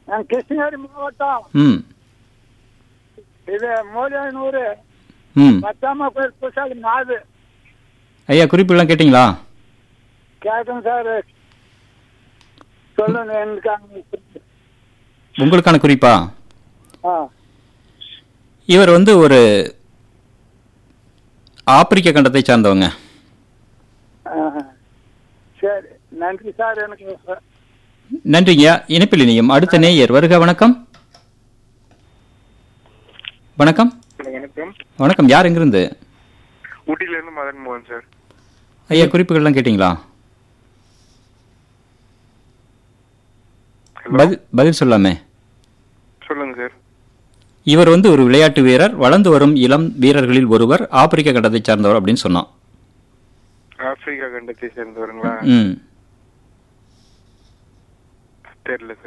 நான் கிருஷ்ணகிரி மாவட்டம் ம் இது மூலியனூர் ம் பத்தாமா கோயில் புதுசாக நாது ஐயா குறிப்பெல்லாம் கேட்டிங்களா கேட்கும் சார் சொல்லுங்க எனக்கு உங்களுக்கான குறிப்பா ஆ இவர் வந்து ஒரு ஆப்பிரிக்க கண்டத்தை சார்ந்தவங்க ஆ. சரி நன்றி சார் எனக்கு நன்றிங்க இணைப்பில் இணையும் அடுத்த நேயர் வருக வணக்கம் வணக்கம் வணக்கம் வணக்கம் யார் எங்கிருந்து ஊட்டில இருந்து மதன் மோகன் சார் ஐயா குறிப்புகள்லாம் கேட்டிங்களா பதில் பதில் சொல்லாமே சொல்லுங்க சார் இவர் வந்து ஒரு விளையாட்டு வீரர் வளர்ந்து வரும் இளம் வீரர்களில் ஒருவர் ஆப்பிரிக்க கண்டத்தை சார்ந்தவர் அப்படின்னு சொன்னான் ஆப்பிரிக்கா கண்டத்தை சேர்ந்தவருங்களா ம் தெரியல சார்